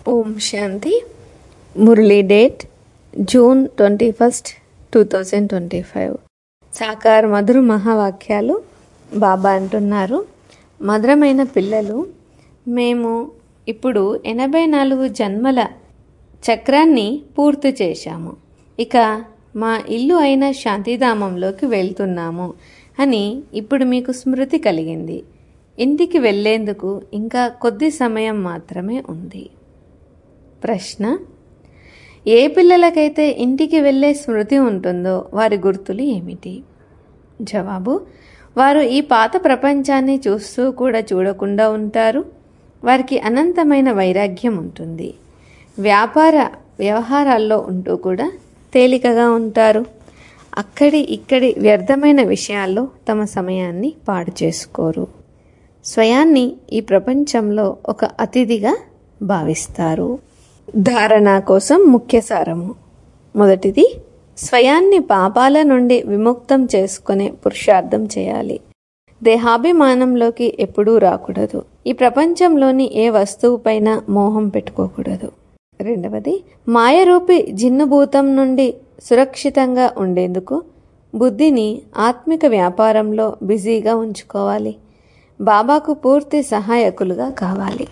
ఓం శాంతి Murli date June twenty first two thousand twenty five సాకార్ మధుర మహావాక్యాలు బాబా అంటున్నారు మధురమైన పిల్లలు మేము ఇప్పుడు ఎనభై నాలుగు జన్మల చక్రాన్ని పూర్తి చేశాము ఇక మా ఇల్లు అయిన శాంతిధామంలోకి వెళ్తున్నాము అని ఇప్పుడు మీకు స్మృతి కలిగింది ఇంటికి వెళ్ళేందుకు ఇంకా కొద్ది సమయం మాత్రమే ఉంది ప్రశ్న ఏ పిల్లలకైతే ఇంటికి వెళ్ళే స్మృతి ఉంటుందో వారి గుర్తులు ఏమిటి జవాబు వారు ఈ పాత ప్రపంచాన్ని చూస్తూ కూడా చూడకుండా ఉంటారు వారికి అనంతమైన వైరాగ్యం ఉంటుంది వ్యాపార వ్యవహారాల్లో ఉంటూ కూడా తేలికగా ఉంటారు అక్కడి ఇక్కడి వ్యర్థమైన విషయాల్లో తమ సమయాన్ని పాడు చేసుకోరు స్వయాన్ని ఈ ప్రపంచంలో ఒక అతిథిగా భావిస్తారు ధారణ కోసం ముఖ్య సారము మొదటిది స్వయాన్ని పాపాల నుండి విముక్తం చేసుకునే పురుషార్థం చేయాలి దేహాభిమానంలోకి ఎప్పుడూ రాకూడదు ఈ ప్రపంచంలోని ఏ వస్తువుపైన మోహం పెట్టుకోకూడదు రెండవది మాయరూపి జిన్నుభూతం నుండి సురక్షితంగా ఉండేందుకు బుద్ధిని ఆత్మిక వ్యాపారంలో బిజీగా ఉంచుకోవాలి బాబాకు పూర్తి సహాయకులుగా కావాలి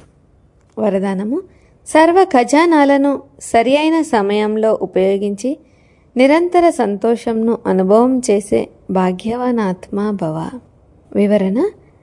వరదానము సర్వ ఖజానాలను సరి అయిన సమయంలో ఉపయోగించి నిరంతర సంతోషంను అనుభవం చేసే భాగ్యవానాత్మ భవ వివరణ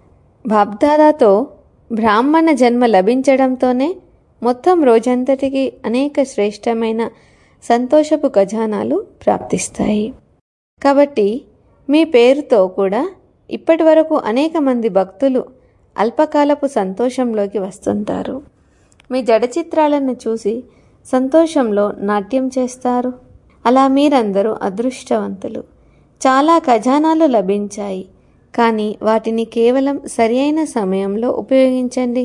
బాబ్దాదాతో బ్రాహ్మణ జన్మ లభించడంతోనే మొత్తం రోజంతటికి అనేక శ్రేష్టమైన సంతోషపు ఖజానాలు ప్రాప్తిస్తాయి కాబట్టి మీ పేరుతో కూడా ఇప్పటి వరకు అనేక మంది భక్తులు అల్పకాలపు సంతోషంలోకి వస్తుంటారు మీ జడ చిత్రాలను చూసి సంతోషంలో నాట్యం చేస్తారు అలా మీరందరూ అదృష్టవంతులు చాలా ఖజానాలు లభించాయి కానీ వాటిని కేవలం సరి అయిన సమయంలో ఉపయోగించండి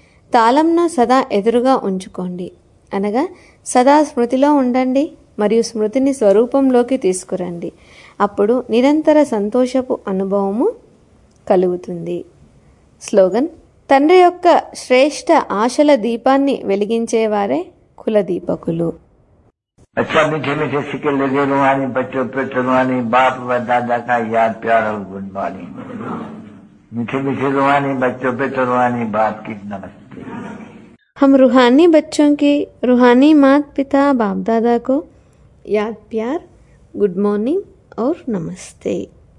తాళంను సదా ఎదురుగా ఉంచుకోండి అనగా సదా స్మృతిలో ఉండండి మరియు స్మృతిని స్వరూపంలోకి తీసుకురండి అప్పుడు నిరంతర సంతోషపు అనుభవము కలుగుతుంది స్లోగన్ తండ్రి యొక్క శ్రేష్ట ఆశల దీపాన్ని వెలిగించేవారే కులదీపకులు अच्छा मीठे मीठे सिक्के लगे रुहानी बच्चों पे रुहानी बाप व दादा का याद प्यार और गुड मॉर्निंग मीठे मीठे रुहानी बच्चों पे रुहानी बाप की नमस्ते हम रूहानी बच्चों की रूहानी माता पिता बाप दादा को याद प्यार గుడ్ మార్నింగ్ और నమస్తే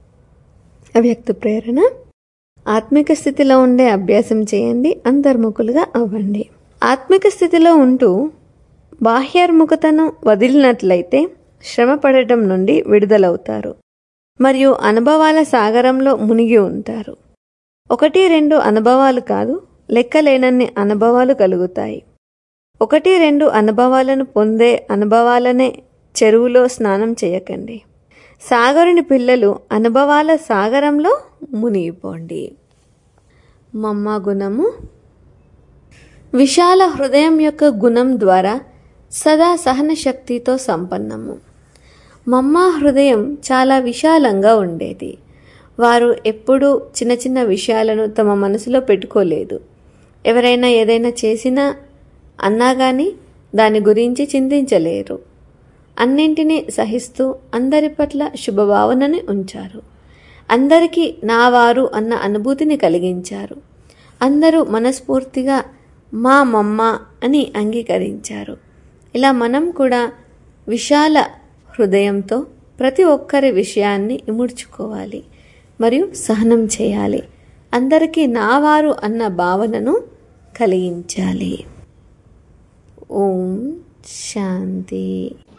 అవ్యక్త ప్రేరణ ఆత్మిక స్థితిలో ఉండే అభ్యాసం చేయండి అంతర్ముఖులుగా అవ్వండి ఆత్మిక స్థితిలో ఉంటూ బాహ్యర్ముఖతను వదిలినట్లయితే శ్రమ పడటం నుండి విడుదలవుతారు మరియు అనుభవాల సాగరంలో మునిగి ఉంటారు ఒకటి రెండు అనుభవాలు కాదు లెక్కలేనన్ని అనుభవాలు కలుగుతాయి ఒకటి రెండు అనుభవాలను పొందే అనుభవాలనే చెరువులో స్నానం చేయకండి సాగరుని పిల్లలు అనుభవాల సాగరంలో మునిగిపోండి మమ్మ గుణము విశాల హృదయం యొక్క గుణం ద్వారా సదా సహన శక్తితో సంపన్నము మమ్మ హృదయం చాలా విశాలంగా ఉండేది వారు ఎప్పుడూ చిన్న చిన్న విషయాలను తమ మనసులో పెట్టుకోలేదు ఎవరైనా ఏదైనా చేసినా అన్నా కానీ దాని గురించి చింతించలేరు అన్నింటినీ సహిస్తూ అందరి పట్ల శుభభావనని ఉంచారు అందరికీ నా వారు అన్న అనుభూతిని కలిగించారు అందరూ మనస్ఫూర్తిగా మా మమ్మ అని అంగీకరించారు ఇలా మనం కూడా విశాల హృదయంతో ప్రతి ఒక్కరి విషయాన్ని ఇముడ్చుకోవాలి మరియు సహనం చేయాలి అందరికీ నావారు అన్న భావనను కలిగించాలి ఓం శాంతి